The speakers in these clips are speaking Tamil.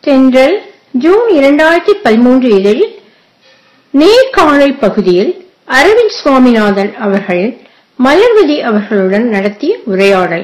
தென்றல் ஜூன் இரண்டாயிரத்தி பதிமூன்று இதழில் நேர்காணல் பகுதியில் அரவிந்த் சுவாமிநாதன் அவர்கள் மலர்வதி அவர்களுடன் நடத்திய உரையாடல்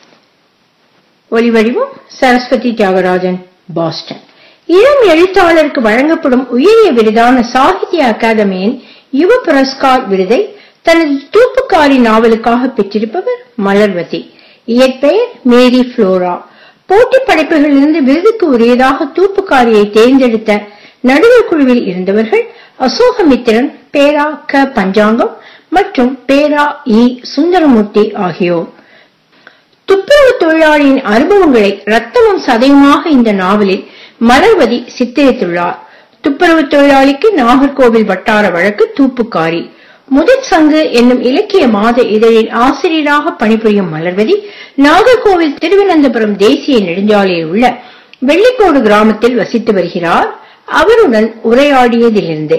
ஒலிவடிவம் சரஸ்வதி தியாகராஜன் பாஸ்டன் இளம் எழுத்தாளருக்கு வழங்கப்படும் உயரிய விருதான சாகித்ய அகாதமியின் யுவ புரஸ்கார் விருதை தனது தூப்புக்காரி நாவலுக்காக பெற்றிருப்பவர் மலர்வதி இயற்பெயர் மேரி புளோரா போட்டி படைப்புகளிலிருந்து விருதுக்கு உரியதாக தூப்புக்காரியை தேர்ந்தெடுத்த நடுவர் குழுவில் இருந்தவர்கள் அசோகமித்திரன் பேரா க பஞ்சாங்கம் மற்றும் பேரா இ சுந்தரமூர்த்தி ஆகியோர் துப்புரவு தொழிலாளியின் அனுபவங்களை ரத்தமும் சதையுமாக இந்த நாவலில் மலர்வதி சித்தரித்துள்ளார் துப்புரவு தொழிலாளிக்கு நாகர்கோவில் வட்டார வழக்கு தூப்புக்காரி முதற் சங்கு என்னும் இலக்கிய மாத இதழில் ஆசிரியராக பணிபுரியும் மலர்வதி நாகர்கோவில் திருவனந்தபுரம் தேசிய நெடுஞ்சாலையில் உள்ள வெள்ளிக்கோடு கிராமத்தில் வசித்து வருகிறார் அவருடன் உரையாடியதிலிருந்து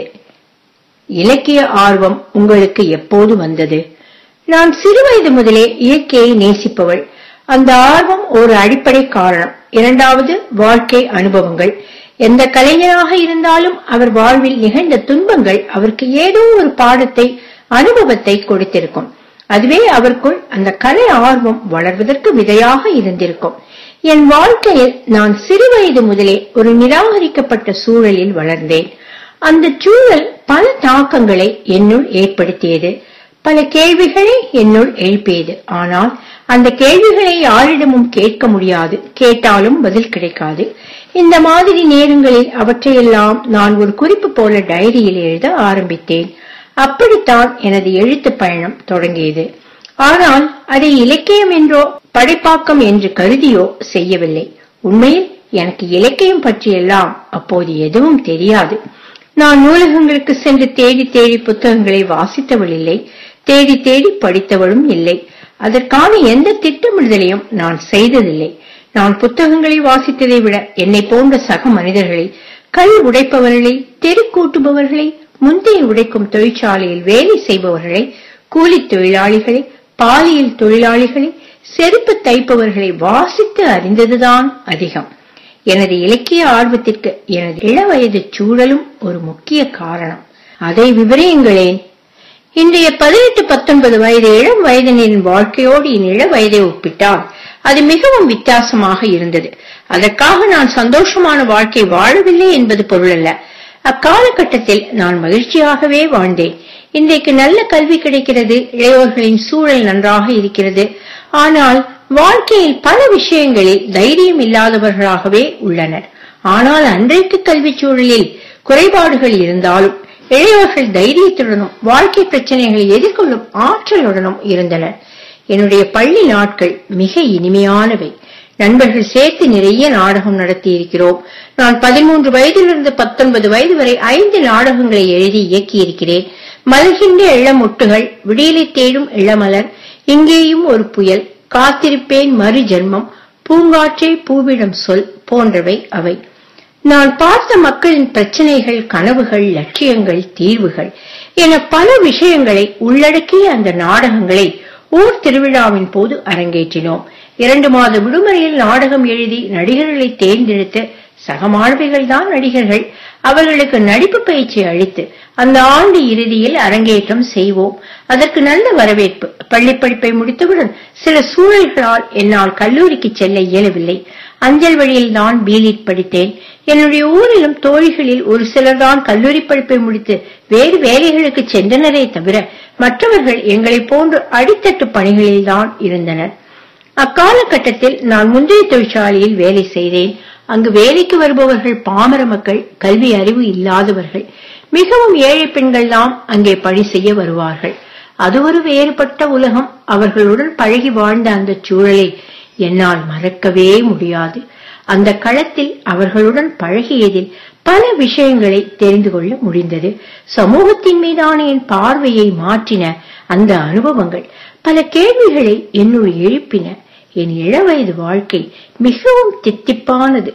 இலக்கிய ஆர்வம் உங்களுக்கு எப்போது வந்தது நான் சிறுவயது முதலே இயற்கையை நேசிப்பவள் அந்த ஆர்வம் ஒரு அடிப்படை காரணம் இரண்டாவது வாழ்க்கை அனுபவங்கள் எந்த கலைஞராக இருந்தாலும் அவர் வாழ்வில் நிகழ்ந்த துன்பங்கள் அவருக்கு ஏதோ ஒரு பாடத்தை அனுபவத்தை கொடுத்திருக்கும் அதுவே அவருக்குள் அந்த கலை ஆர்வம் வளர்வதற்கு விதையாக இருந்திருக்கும் என் வாழ்க்கையில் நான் சிறுவயது முதலே ஒரு நிராகரிக்கப்பட்ட சூழலில் வளர்ந்தேன் அந்த சூழல் பல தாக்கங்களை என்னுள் ஏற்படுத்தியது பல கேள்விகளை என்னுள் எழுப்பியது ஆனால் அந்த கேள்விகளை யாரிடமும் கேட்க முடியாது கேட்டாலும் பதில் கிடைக்காது இந்த மாதிரி நேரங்களில் அவற்றையெல்லாம் நான் ஒரு குறிப்பு போல டைரியில் எழுத ஆரம்பித்தேன் அப்படித்தான் எனது எழுத்து பயணம் தொடங்கியது ஆனால் அதை இலக்கியம் என்றோ படைப்பாக்கம் என்று கருதியோ செய்யவில்லை உண்மையில் எனக்கு இலக்கியம் பற்றியெல்லாம் அப்போது எதுவும் தெரியாது நான் நூலகங்களுக்கு சென்று தேடி தேடி புத்தகங்களை வாசித்தவள் இல்லை தேடி தேடி படித்தவளும் இல்லை அதற்கான எந்த திட்டமிடுதலையும் நான் செய்ததில்லை நான் புத்தகங்களை வாசித்ததை விட என்னை போன்ற சக மனிதர்களை கல் உடைப்பவர்களை தெருக்கூட்டுபவர்களை முந்தைய உடைக்கும் தொழிற்சாலையில் வேலை செய்பவர்களை கூலி தொழிலாளிகளை பாலியல் தொழிலாளிகளை செருப்பு தைப்பவர்களை வாசித்து அறிந்ததுதான் அதிகம் எனது இலக்கிய ஆர்வத்திற்கு எனது இளவயது சூழலும் ஒரு முக்கிய காரணம் அதை விவரியுங்களேன் இன்றைய பதினெட்டு பத்தொன்பது வயது இளம் வயதினரின் வாழ்க்கையோடு என் இள வயதை ஒப்பிட்டால் அது மிகவும் வித்தியாசமாக இருந்தது அதற்காக நான் சந்தோஷமான வாழ்க்கை வாழவில்லை என்பது பொருள் அல்ல அக்காலகட்டத்தில் நான் மகிழ்ச்சியாகவே வாழ்ந்தேன் இன்றைக்கு நல்ல கல்வி கிடைக்கிறது இளையோர்களின் சூழல் நன்றாக இருக்கிறது ஆனால் வாழ்க்கையில் பல விஷயங்களில் தைரியம் இல்லாதவர்களாகவே உள்ளனர் ஆனால் அன்றைக்கு கல்வி சூழலில் குறைபாடுகள் இருந்தாலும் இளையோர்கள் தைரியத்துடனும் வாழ்க்கை பிரச்சனைகளை எதிர்கொள்ளும் ஆற்றலுடனும் இருந்தனர் என்னுடைய பள்ளி நாட்கள் மிக இனிமையானவை நண்பர்கள் சேர்த்து நிறைய நாடகம் நடத்தி இருக்கிறோம் நான் பதிமூன்று வயதிலிருந்து பத்தொன்பது வயது வரை ஐந்து நாடகங்களை எழுதி இயக்கியிருக்கிறேன் மலர்கின்ற இளமொட்டுகள் விடியலை தேடும் இளமலர் இங்கேயும் ஒரு புயல் காத்திருப்பேன் மறு ஜென்மம் பூங்காற்றே பூவிடம் சொல் போன்றவை அவை நான் பார்த்த மக்களின் பிரச்சனைகள் கனவுகள் லட்சியங்கள் தீர்வுகள் என பல விஷயங்களை உள்ளடக்கிய அந்த நாடகங்களை ஊர் திருவிழாவின் போது அரங்கேற்றினோம் இரண்டு மாத விடுமுறையில் நாடகம் எழுதி நடிகர்களை தேர்ந்தெடுத்து சக மாணவிகள் தான் நடிகர்கள் அவர்களுக்கு நடிப்பு பயிற்சி அளித்து அந்த ஆண்டு இறுதியில் அரங்கேற்றம் செய்வோம் அதற்கு நல்ல வரவேற்பு பள்ளி படிப்பை முடித்தவுடன் சில சூழல்களால் என்னால் கல்லூரிக்கு செல்ல இயலவில்லை அஞ்சல் வழியில் தான் பீலிட் படித்தேன் என்னுடைய ஊரிலும் தோழிகளில் ஒரு சிலர் தான் கல்லூரி படிப்பை முடித்து வேறு வேலைகளுக்கு சென்றனரே தவிர மற்றவர்கள் எங்களைப் போன்று அடித்தட்டு பணிகளில் தான் இருந்தனர் அக்காலகட்டத்தில் நான் முந்தைய தொழிற்சாலையில் வேலை செய்தேன் அங்கு வேலைக்கு வருபவர்கள் பாமர மக்கள் கல்வி அறிவு இல்லாதவர்கள் மிகவும் ஏழை பெண்கள் தான் அங்கே பணி செய்ய வருவார்கள் அது ஒரு வேறுபட்ட உலகம் அவர்களுடன் பழகி வாழ்ந்த அந்த சூழலை என்னால் மறக்கவே முடியாது அந்த களத்தில் அவர்களுடன் பழகியதில் பல விஷயங்களை தெரிந்து கொள்ள முடிந்தது சமூகத்தின் மீதான என் பார்வையை மாற்றின அந்த அனுபவங்கள் பல கேள்விகளை என்னுள் எழுப்பின என் இளவயது வாழ்க்கை மிகவும் தித்திப்பானது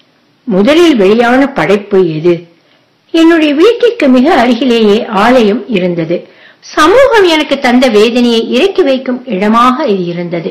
முதலில் வெளியான படைப்பு எது என்னுடைய வீட்டிற்கு மிக அருகிலேயே ஆலயம் இருந்தது சமூகம் எனக்கு தந்த வேதனையை இறக்கி வைக்கும் இடமாக இது இருந்தது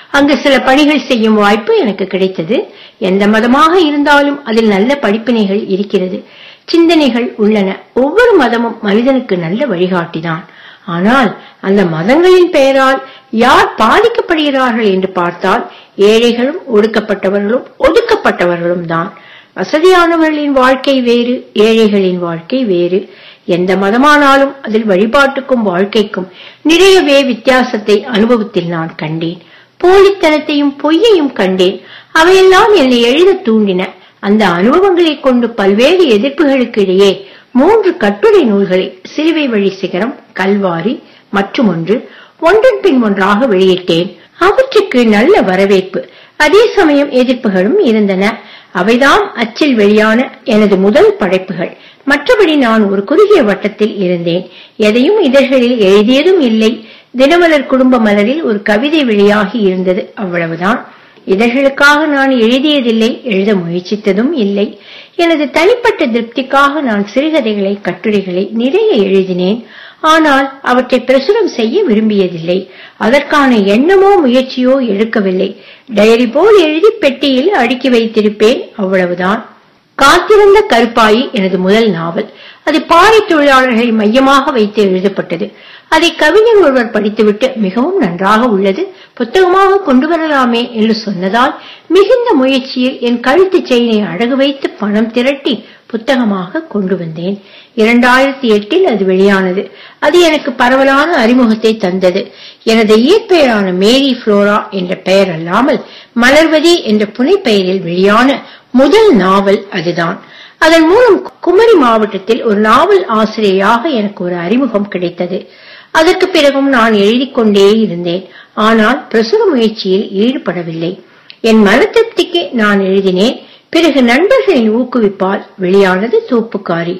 அங்கு சில பணிகள் செய்யும் வாய்ப்பு எனக்கு கிடைத்தது எந்த மதமாக இருந்தாலும் அதில் நல்ல படிப்பினைகள் இருக்கிறது சிந்தனைகள் உள்ளன ஒவ்வொரு மதமும் மனிதனுக்கு நல்ல வழிகாட்டிதான் ஆனால் அந்த மதங்களின் பெயரால் யார் பாதிக்கப்படுகிறார்கள் என்று பார்த்தால் ஏழைகளும் ஒடுக்கப்பட்டவர்களும் ஒதுக்கப்பட்டவர்களும் தான் வசதியானவர்களின் வாழ்க்கை வேறு ஏழைகளின் வாழ்க்கை வேறு எந்த மதமானாலும் அதில் வழிபாட்டுக்கும் வாழ்க்கைக்கும் நிறையவே வித்தியாசத்தை அனுபவத்தில் நான் கண்டேன் போலித்தனத்தையும் பொய்யையும் கண்டேன் அவையெல்லாம் என்னை எழுத தூண்டின அந்த அனுபவங்களை கொண்டு பல்வேறு எதிர்ப்புகளுக்கு இடையே மூன்று கட்டுரை நூல்களை சிலுவை வழி சிகரம் கல்வாரி மற்றும் ஒன்று ஒன்றன் பின் ஒன்றாக வெளியிட்டேன் அவற்றுக்கு நல்ல வரவேற்பு அதே சமயம் எதிர்ப்புகளும் இருந்தன அவைதான் அச்சில் வெளியான எனது முதல் படைப்புகள் மற்றபடி நான் ஒரு குறுகிய வட்டத்தில் இருந்தேன் எதையும் இதழ்களில் எழுதியதும் இல்லை தினமலர் குடும்ப மலரில் ஒரு கவிதை வெளியாகி இருந்தது அவ்வளவுதான் இதழ்களுக்காக நான் எழுதியதில்லை எழுத முயற்சித்ததும் இல்லை எனது தனிப்பட்ட திருப்திக்காக நான் சிறுகதைகளை கட்டுரைகளை நிறைய எழுதினேன் ஆனால் அவற்றை பிரசுரம் செய்ய விரும்பியதில்லை அதற்கான எண்ணமோ முயற்சியோ எடுக்கவில்லை டைரி போல் எழுதி பெட்டியில் அடுக்கி வைத்திருப்பேன் அவ்வளவுதான் காத்திருந்த கருப்பாயி எனது முதல் நாவல் அது பாறை தொழிலாளர்களை மையமாக வைத்து எழுதப்பட்டது அதை கவிஞர் ஒருவர் படித்துவிட்டு மிகவும் நன்றாக உள்ளது புத்தகமாக கொண்டு வரலாமே என்று சொன்னதால் மிகுந்த முயற்சியில் என் கழுத்து செயினை அடகு வைத்து பணம் திரட்டி புத்தகமாக கொண்டு வந்தேன் இரண்டாயிரத்தி எட்டில் அது வெளியானது அது எனக்கு பரவலான அறிமுகத்தை தந்தது எனது இயற்பெயரான மேரி புளோரா என்ற பெயர் அல்லாமல் மலர்வதி என்ற புனைப்பெயரில் வெளியான முதல் நாவல் அதுதான் அதன் மூலம் குமரி மாவட்டத்தில் ஒரு நாவல் ஆசிரியராக எனக்கு ஒரு அறிமுகம் கிடைத்தது அதற்கு பிறகும் நான் எழுதிக் கொண்டே இருந்தேன் ஆனால் பிரசுர முயற்சியில் ஈடுபடவில்லை என் மன திருப்திக்கு நான் எழுதினேன் பிறகு நண்பர்களின் ஊக்குவிப்பால் வெளியானது தூப்புக்காரி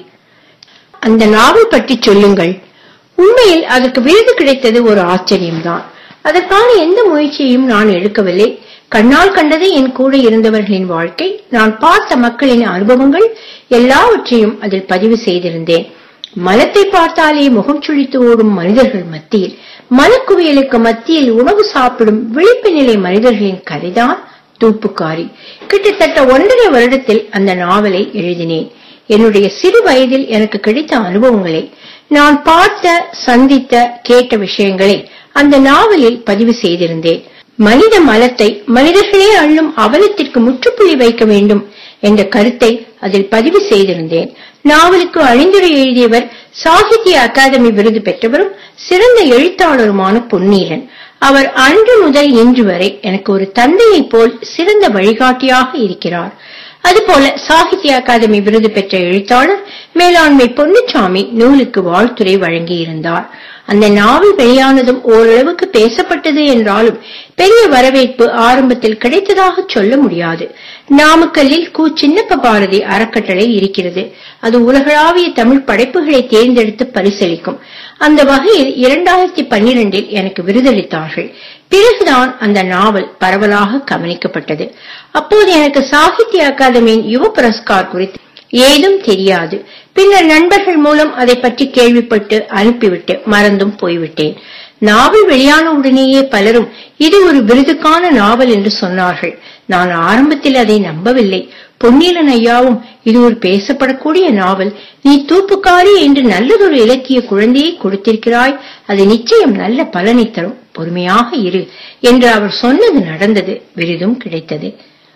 அந்த நாவல் பற்றி சொல்லுங்கள் உண்மையில் அதற்கு விருது கிடைத்தது ஒரு ஆச்சரியம்தான் அதற்கான எந்த முயற்சியையும் நான் எடுக்கவில்லை கண்ணால் கண்டது என் கூட இருந்தவர்களின் வாழ்க்கை நான் பார்த்த மக்களின் அனுபவங்கள் எல்லாவற்றையும் அதில் பதிவு செய்திருந்தேன் மலத்தை பார்த்தாலே முகம் சுழித்து ஓடும் மனிதர்கள் மத்தியில் மலக்குவியலுக்கு மத்தியில் உணவு சாப்பிடும் விழிப்பு நிலை மனிதர்களின் கதைதான் தூப்புக்காரி கிட்டத்தட்ட ஒன்றரை வருடத்தில் அந்த நாவலை எழுதினேன் என்னுடைய சிறு வயதில் எனக்கு கிடைத்த அனுபவங்களை நான் பார்த்த சந்தித்த கேட்ட விஷயங்களை அந்த நாவலில் பதிவு செய்திருந்தேன் மனித மலத்தை மனிதர்களே அள்ளும் அவலத்திற்கு முற்றுப்புள்ளி வைக்க வேண்டும் என்ற கருத்தை அதில் பதிவு செய்திருந்தேன் நாவலுக்கு அழிந்துரை எழுதியவர் சாகித்ய அகாதமி விருது பெற்றவரும் சிறந்த எழுத்தாளருமான பொன்னீலன் அவர் அன்று முதல் இன்று வரை எனக்கு ஒரு தந்தையைப் போல் சிறந்த வழிகாட்டியாக இருக்கிறார் அதுபோல சாகித்ய அகாதமி விருது பெற்ற எழுத்தாளர் மேலாண்மை பொன்னுச்சாமி நூலுக்கு வாழ்த்துரை வழங்கியிருந்தார் அந்த நாவல் வெளியானதும் ஓரளவுக்கு பேசப்பட்டது என்றாலும் பெரிய வரவேற்பு ஆரம்பத்தில் கிடைத்ததாக சொல்ல முடியாது நாமக்கல்லில் கு சின்னப்ப பாரதி அறக்கட்டளை இருக்கிறது அது உலகளாவிய தமிழ் படைப்புகளை தேர்ந்தெடுத்து பரிசளிக்கும் அந்த வகையில் இரண்டாயிரத்தி பன்னிரண்டில் எனக்கு விருதளித்தார்கள் பிறகுதான் அந்த நாவல் பரவலாக கவனிக்கப்பட்டது அப்போது எனக்கு சாகித்ய அகாதமியின் யுவ புரஸ்கார் குறித்து ஏதும் தெரியாது பின்னர் நண்பர்கள் மூலம் அதை பற்றி கேள்விப்பட்டு அனுப்பிவிட்டு மறந்தும் போய்விட்டேன் நாவல் வெளியான உடனேயே பலரும் இது ஒரு விருதுக்கான நாவல் என்று சொன்னார்கள் நான் ஆரம்பத்தில் அதை நம்பவில்லை பொன்னீலன் ஐயாவும் இது ஒரு பேசப்படக்கூடிய நாவல் நீ தூப்புக்காரி என்று நல்லதொரு இலக்கிய குழந்தையை கொடுத்திருக்கிறாய் அது நிச்சயம் நல்ல பலனை தரும் பொறுமையாக இரு என்று அவர் சொன்னது நடந்தது விருதும் கிடைத்தது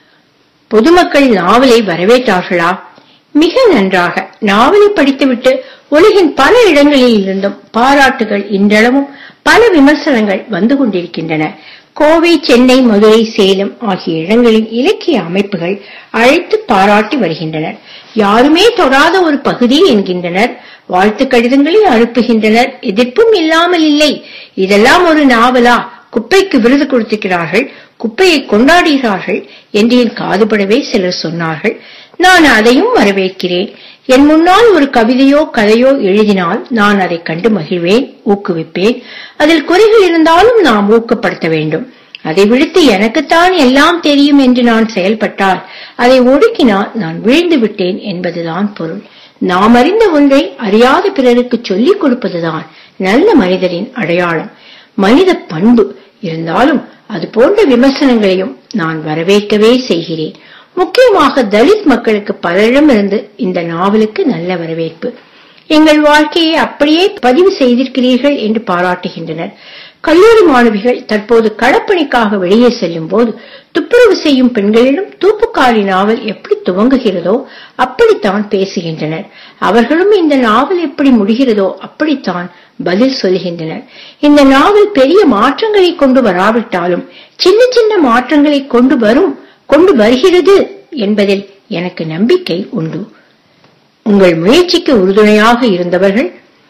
பொதுமக்கள் நாவலை வரவேற்றார்களா மிக நன்றாக நாவலை படித்துவிட்டு உலகின் பல இடங்களில் இருந்தும் பாராட்டுகள் இன்றளவும் பல விமர்சனங்கள் வந்து கொண்டிருக்கின்றன கோவை சென்னை மதுரை சேலம் ஆகிய இடங்களில் இலக்கிய அமைப்புகள் அழைத்து பாராட்டி வருகின்றனர் யாருமே தொடாத ஒரு பகுதி என்கின்றனர் வாழ்த்து கடிதங்களை அனுப்புகின்றனர் எதிர்ப்பும் இல்லாமல் இல்லை இதெல்லாம் ஒரு நாவலா குப்பைக்கு விருது கொடுத்திருக்கிறார்கள் குப்பையை கொண்டாடுகிறார்கள் என்று என் காதுபடவே சிலர் சொன்னார்கள் நான் அதையும் வரவேற்கிறேன் என் முன்னால் ஒரு கவிதையோ கதையோ எழுதினால் நான் அதை கண்டு மகிழ்வேன் ஊக்குவிப்பேன் அதில் குறைகள் இருந்தாலும் நாம் ஊக்கப்படுத்த வேண்டும் அதை விடுத்து எனக்குத்தான் எல்லாம் தெரியும் என்று நான் செயல்பட்டால் அதை ஒடுக்கினால் நான் வீழ்ந்து விட்டேன் என்பதுதான் பொருள் நாம் அறிந்த ஒன்றை அறியாத பிறருக்கு சொல்லிக் கொடுப்பதுதான் நல்ல மனிதரின் அடையாளம் மனித பண்பு இருந்தாலும் அது போன்ற விமர்சனங்களையும் நான் வரவேற்கவே செய்கிறேன் முக்கியமாக தலித் மக்களுக்கு பலரிடமிருந்து இந்த நாவலுக்கு நல்ல வரவேற்பு எங்கள் வாழ்க்கையை அப்படியே பதிவு செய்திருக்கிறீர்கள் என்று பாராட்டுகின்றனர் கல்லூரி மாணவிகள் தற்போது களப்பணிக்காக வெளியே செல்லும் போது துப்புரவு செய்யும் பெண்களிடம் தூப்புக்காரி நாவல் எப்படி துவங்குகிறதோ அப்படித்தான் பேசுகின்றனர் அவர்களும் இந்த நாவல் எப்படி முடிகிறதோ அப்படித்தான் பதில் சொல்கின்றனர் இந்த நாவல் பெரிய மாற்றங்களை கொண்டு வராவிட்டாலும் சின்ன சின்ன மாற்றங்களை கொண்டு வரும் கொண்டு வருகிறது என்பதில் எனக்கு நம்பிக்கை உண்டு உங்கள் முயற்சிக்கு உறுதுணையாக இருந்தவர்கள்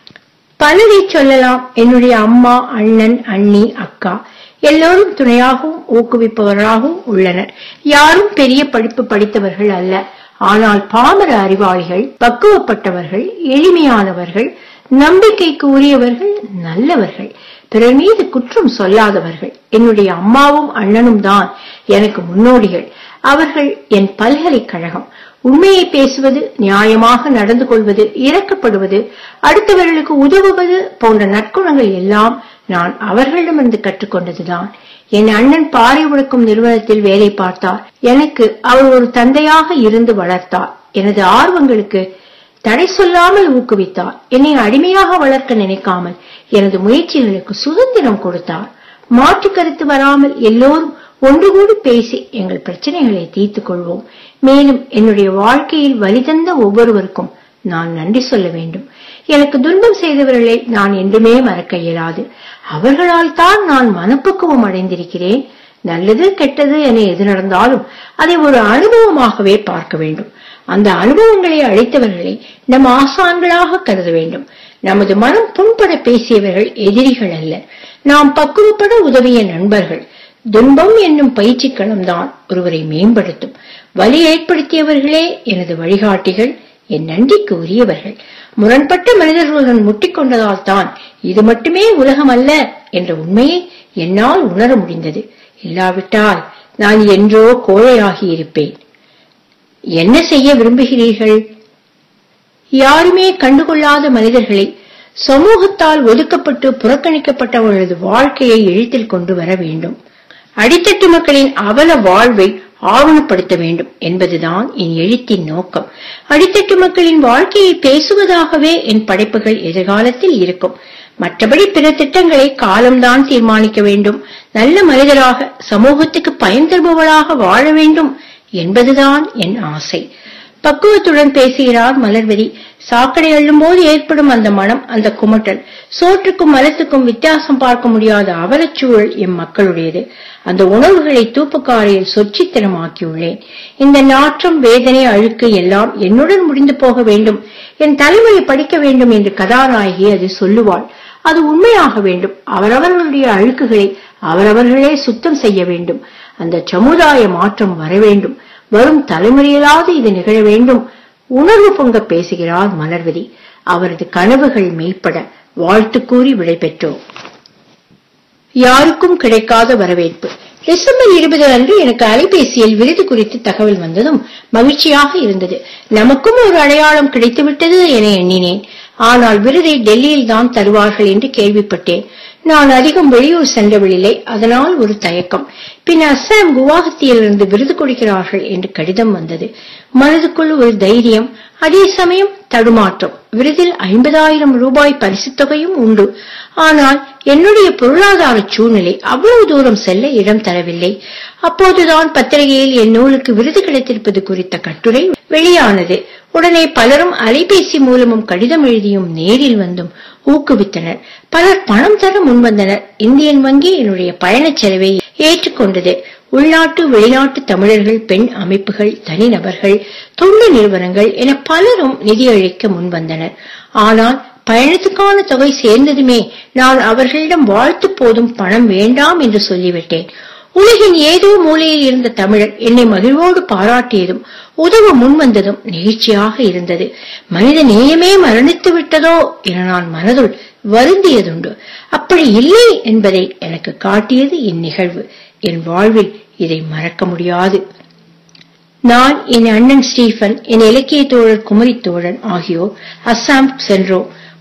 பலரை சொல்லலாம் என்னுடைய அம்மா அண்ணன் அண்ணி அக்கா எல்லோரும் துணையாகவும் ஊக்குவிப்பவராகவும் உள்ளனர் யாரும் பெரிய படிப்பு படித்தவர்கள் அல்ல ஆனால் பாமர அறிவாளிகள் பக்குவப்பட்டவர்கள் எளிமையானவர்கள் நம்பிக்கைக்கு உரியவர்கள் நல்லவர்கள் பிறர் மீது குற்றம் சொல்லாதவர்கள் என்னுடைய அம்மாவும் அண்ணனும் தான் எனக்கு முன்னோடிகள் அவர்கள் என் பல்கலைக்கழகம் உண்மையை பேசுவது நியாயமாக நடந்து கொள்வது இறக்கப்படுவது அடுத்தவர்களுக்கு உதவுவது போன்ற நற்குணங்கள் எல்லாம் நான் அவர்களிடமிருந்து கற்றுக்கொண்டதுதான் என் அண்ணன் பாறை உழைக்கும் நிறுவனத்தில் வேலை பார்த்தார் எனக்கு அவர் ஒரு தந்தையாக இருந்து வளர்த்தார் எனது ஆர்வங்களுக்கு தடை சொல்லாமல் ஊக்குவித்தார் என்னை அடிமையாக வளர்க்க நினைக்காமல் எனது முயற்சிகளுக்கு சுதந்திரம் கொடுத்தார் மாற்று கருத்து வராமல் எல்லோரும் ஒன்று கூடி பேசி எங்கள் பிரச்சனைகளை தீர்த்துக் கொள்வோம் மேலும் என்னுடைய வாழ்க்கையில் வலிதந்த ஒவ்வொருவருக்கும் நான் நன்றி சொல்ல வேண்டும் எனக்கு துன்பம் செய்தவர்களை நான் என்றுமே மறக்க இயலாது அவர்களால் தான் நான் மனப்பக்குவம் அடைந்திருக்கிறேன் நல்லது கெட்டது என எது நடந்தாலும் அதை ஒரு அனுபவமாகவே பார்க்க வேண்டும் அந்த அனுபவங்களை அளித்தவர்களை நம் ஆசான்களாக கருத வேண்டும் நமது மனம் புண்பட பேசியவர்கள் எதிரிகள் அல்ல நாம் பக்குவப்பட உதவிய நண்பர்கள் துன்பம் என்னும் பயிற்சி களம்தான் ஒருவரை மேம்படுத்தும் வலி ஏற்படுத்தியவர்களே எனது வழிகாட்டிகள் என் நன்றிக்கு உரியவர்கள் முரண்பட்ட மனிதர்களுடன் முட்டிக்கொண்டதால் தான் இது மட்டுமே உலகம் அல்ல என்ற உண்மையை என்னால் உணர முடிந்தது இல்லாவிட்டால் நான் என்றோ கோழையாகி இருப்பேன் என்ன செய்ய விரும்புகிறீர்கள் யாருமே கண்டுகொள்ளாத மனிதர்களை சமூகத்தால் ஒதுக்கப்பட்டு புறக்கணிக்கப்பட்டவர்களது வாழ்க்கையை எழுத்தில் கொண்டு வர வேண்டும் அடித்தட்டு மக்களின் அவல வாழ்வை ஆவணப்படுத்த வேண்டும் என்பதுதான் என் எழுத்தின் நோக்கம் அடித்தட்டு மக்களின் வாழ்க்கையை பேசுவதாகவே என் படைப்புகள் எதிர்காலத்தில் இருக்கும் மற்றபடி பிற திட்டங்களை காலம்தான் தீர்மானிக்க வேண்டும் நல்ல மனிதராக சமூகத்துக்கு பயன் தருபவளாக வாழ வேண்டும் என்பதுதான் என் ஆசை பக்குவத்துடன் பேசுகிறார் மலர்வதி சாக்கடை அள்ளும் போது ஏற்படும் அந்த மனம் அந்த குமட்டல் சோற்றுக்கும் மலத்துக்கும் வித்தியாசம் பார்க்க முடியாத அவலச்சூழல் எம் மக்களுடையது அந்த உணவுகளை தூப்புக்காரையில் சொச்சித்தனமாக்கியுள்ளேன் இந்த நாற்றம் வேதனை அழுக்கு எல்லாம் என்னுடன் முடிந்து போக வேண்டும் என் தலைமுறை படிக்க வேண்டும் என்று கதாநாயகி அது சொல்லுவாள் அது உண்மையாக வேண்டும் அவரவர்களுடைய அழுக்குகளை அவரவர்களே சுத்தம் செய்ய வேண்டும் அந்த சமுதாய மாற்றம் வர வேண்டும் வரும் தலைமுறையிலாவது இது நிகழ வேண்டும் உணர்வு பொங்க பேசுகிறார் மலர்வதி அவரது கனவுகள் மெய்ப்பட வாழ்த்து கூறி விடைபெற்றோம் யாருக்கும் கிடைக்காத வரவேற்பு டிசம்பர் இருபது அன்று எனக்கு அலைபேசியில் விருது குறித்து தகவல் வந்ததும் மகிழ்ச்சியாக இருந்தது நமக்கும் ஒரு அடையாளம் கிடைத்துவிட்டது என எண்ணினேன் ஆனால் விருதை டெல்லியில் தான் தருவார்கள் என்று கேள்விப்பட்டேன் நான் அதிகம் வெளியூர் சென்றவில்லை அதனால் ஒரு தயக்கம் பின் அஸ்ஸாம் குவாஹத்தியிலிருந்து விருது கொடுக்கிறார்கள் என்று கடிதம் வந்தது மனதுக்குள் ஒரு தைரியம் அதே சமயம் தடுமாற்றம் விருதில் ஐம்பதாயிரம் ரூபாய் பரிசுத் தொகையும் உண்டு ஆனால் என்னுடைய பொருளாதார சூழ்நிலை அவ்வளவு தூரம் செல்ல இடம் தரவில்லை அப்போதுதான் பத்திரிகையில் என் நூலுக்கு விருது கிடைத்திருப்பது குறித்த கட்டுரை வெளியானது உடனே பலரும் அலைபேசி மூலமும் கடிதம் எழுதியும் நேரில் வந்தும் ஊக்குவித்தனர் பலர் பணம் தர முன்வந்தனர் இந்தியன் வங்கி என்னுடைய பயணச் செலவை ஏற்றுக்கொண்டது உள்நாட்டு வெளிநாட்டு தமிழர்கள் பெண் அமைப்புகள் தனிநபர்கள் தொண்டு நிறுவனங்கள் என பலரும் நிதியளிக்க முன்வந்தனர் ஆனால் பயணத்துக்கான தொகை சேர்ந்ததுமே நான் அவர்களிடம் வாழ்த்து போதும் பணம் வேண்டாம் என்று சொல்லிவிட்டேன் உலகின் ஏதோ மூலையில் இருந்த தமிழர் என்னை மகிழ்வோடு பாராட்டியதும் உதவ முன்வந்ததும் நெகிழ்ச்சியாக இருந்தது மனித நேயமே மரணித்து விட்டதோ என நான் மனதுள் வருந்தியதுண்டு அப்படி இல்லை என்பதை எனக்கு காட்டியது இந்நிகழ்வு என் வாழ்வில் இதை மறக்க முடியாது நான் என் அண்ணன் ஸ்டீபன் என் இலக்கிய தோழர் குமரி தோழன் ஆகியோர் அஸ்ஸாம் சென்றோம்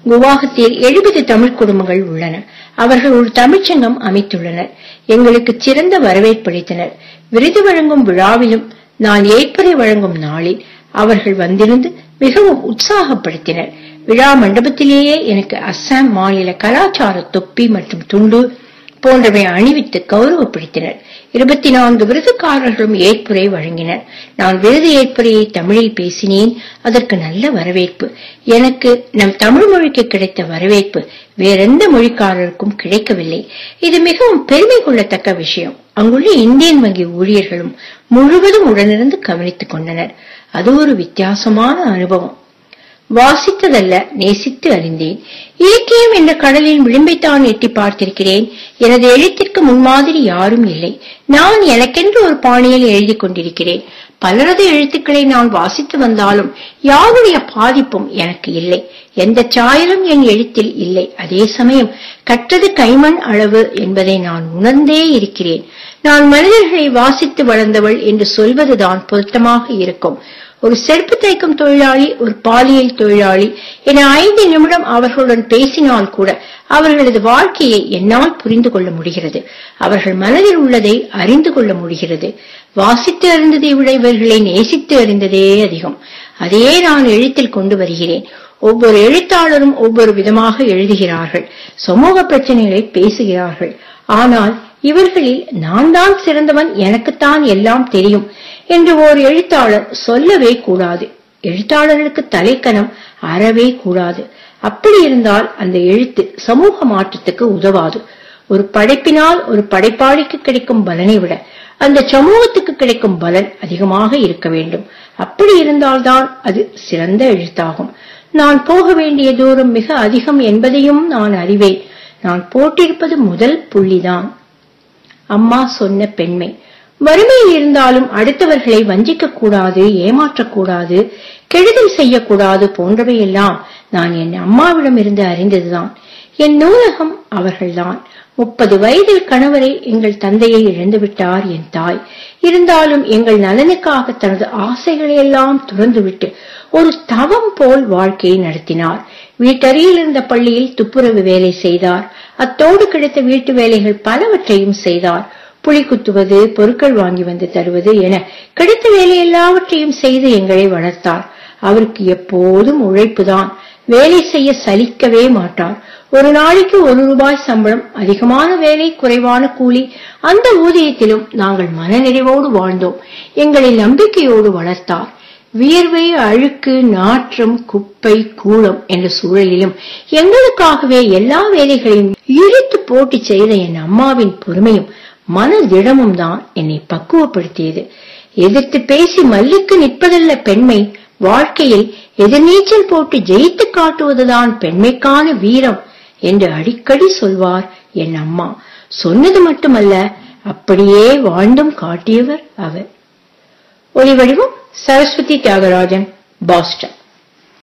குவாஹத்தியில் எழுபது தமிழ் குடும்பங்கள் உள்ளன அவர்கள் ஒரு தமிழ்ச்சங்கம் அமைத்துள்ளனர் எங்களுக்கு சிறந்த வரவேற்பளித்தனர் விருது வழங்கும் விழாவிலும் நான் ஏற்பரை வழங்கும் நாளில் அவர்கள் வந்திருந்து மிகவும் உற்சாகப்படுத்தினர் விழா மண்டபத்திலேயே எனக்கு அஸ்ஸாம் மாநில கலாச்சார தொப்பி மற்றும் துண்டு போன்றவை அணிவித்து கௌரவப்படுத்தினர் இருபத்தி நான்கு விருதுக்காரர்களும் ஏற்புரை வழங்கினர் நான் விருது ஏற்புரையை தமிழில் பேசினேன் அதற்கு நல்ல வரவேற்பு எனக்கு நம் தமிழ் மொழிக்கு கிடைத்த வரவேற்பு வேறெந்த மொழிக்காரருக்கும் கிடைக்கவில்லை இது மிகவும் பெருமை கொள்ளத்தக்க விஷயம் அங்குள்ள இந்தியன் வங்கி ஊழியர்களும் முழுவதும் உடனிருந்து கவனித்துக் கொண்டனர் அது ஒரு வித்தியாசமான அனுபவம் வாசித்ததல்ல நேசித்து அறிந்தேன் இலக்கியம் என்ற கடலின் விளிம்பைத்தான் எட்டி பார்த்திருக்கிறேன் எனது எழுத்திற்கு முன்மாதிரி யாரும் இல்லை நான் எனக்கென்று ஒரு பாணியில் எழுதி கொண்டிருக்கிறேன் பலரது எழுத்துக்களை நான் வாசித்து வந்தாலும் யாருடைய பாதிப்பும் எனக்கு இல்லை எந்த சாயலும் என் எழுத்தில் இல்லை அதே சமயம் கற்றது கைமண் அளவு என்பதை நான் உணர்ந்தே இருக்கிறேன் நான் மனிதர்களை வாசித்து வளர்ந்தவள் என்று சொல்வதுதான் பொருத்தமாக இருக்கும் ஒரு செருப்பு தைக்கும் தொழிலாளி ஒரு பாலியல் தொழிலாளி என ஐந்து நிமிடம் அவர்களுடன் பேசினால் கூட அவர்களது வாழ்க்கையை என்னால் புரிந்து கொள்ள முடிகிறது அவர்கள் மனதில் உள்ளதை அறிந்து கொள்ள முடிகிறது வாசித்து அறிந்ததை விட இவர்களை நேசித்து அறிந்ததே அதிகம் அதையே நான் எழுத்தில் கொண்டு வருகிறேன் ஒவ்வொரு எழுத்தாளரும் ஒவ்வொரு விதமாக எழுதுகிறார்கள் சமூக பிரச்சனைகளை பேசுகிறார்கள் ஆனால் இவர்களில் நான் தான் சிறந்தவன் எனக்குத்தான் எல்லாம் தெரியும் என்று ஓர் எழுத்தாளர் சொல்லவே கூடாது எழுத்தாளர்களுக்கு தலைக்கணம் அறவே கூடாது அப்படி இருந்தால் அந்த எழுத்து சமூக மாற்றத்துக்கு உதவாது ஒரு படைப்பினால் ஒரு படைப்பாளிக்கு கிடைக்கும் பலனை விட அந்த சமூகத்துக்கு கிடைக்கும் பலன் அதிகமாக இருக்க வேண்டும் அப்படி இருந்தால்தான் அது சிறந்த எழுத்தாகும் நான் போக வேண்டிய தூரம் மிக அதிகம் என்பதையும் நான் அறிவேன் நான் போட்டிருப்பது முதல் புள்ளிதான் அம்மா சொன்ன பெண்மை வறுமையில் இருந்தாலும் அடுத்தவர்களை வஞ்சிக்க கூடாது ஏமாற்றக்கூடாது கெடுதல் செய்யக்கூடாது போன்றவையெல்லாம் நான் என் அம்மாவிடம் இருந்து அறிந்ததுதான் என் நூலகம் அவர்கள்தான் முப்பது வயதில் கணவரை எங்கள் தந்தையை இழந்துவிட்டார் என் தாய் இருந்தாலும் எங்கள் நலனுக்காக தனது ஆசைகளை எல்லாம் துறந்துவிட்டு ஒரு தவம் போல் வாழ்க்கையை நடத்தினார் வீட்டருகில் இருந்த பள்ளியில் துப்புரவு வேலை செய்தார் அத்தோடு கிடைத்த வீட்டு வேலைகள் பலவற்றையும் செய்தார் புளி குத்துவது பொருட்கள் வாங்கி வந்து தருவது என கிடைத்த வேலை எல்லாவற்றையும் செய்து எங்களை வளர்த்தார் அவருக்கு எப்போதும் உழைப்புதான் வேலை செய்ய சலிக்கவே மாட்டார் ஒரு நாளைக்கு ஒரு ரூபாய் சம்பளம் அதிகமான வேலை குறைவான கூலி அந்த ஊதியத்திலும் நாங்கள் மனநிறைவோடு வாழ்ந்தோம் எங்களை நம்பிக்கையோடு வளர்த்தார் வியர்வை அழுக்கு நாற்றம் குப்பை கூளம் என்ற சூழலிலும் எங்களுக்காகவே எல்லா வேலைகளையும் இழுத்து போட்டு செய்த என் அம்மாவின் பொறுமையும் மன திடமும் தான் என்னை பக்குவப்படுத்தியது எதிர்த்து பேசி மல்லுக்கு நிற்பதல்ல பெண்மை வாழ்க்கையில் எதிர்நீச்சல் போட்டு ஜெயித்து காட்டுவதுதான் பெண்மைக்கான வீரம் என்று அடிக்கடி சொல்வார் என் அம்மா சொன்னது மட்டுமல்ல அப்படியே வாழ்ந்தும் காட்டியவர் அவர் ஒளிவடிவம் சரஸ்வதி தியாகராஜன் பாஸ்டன்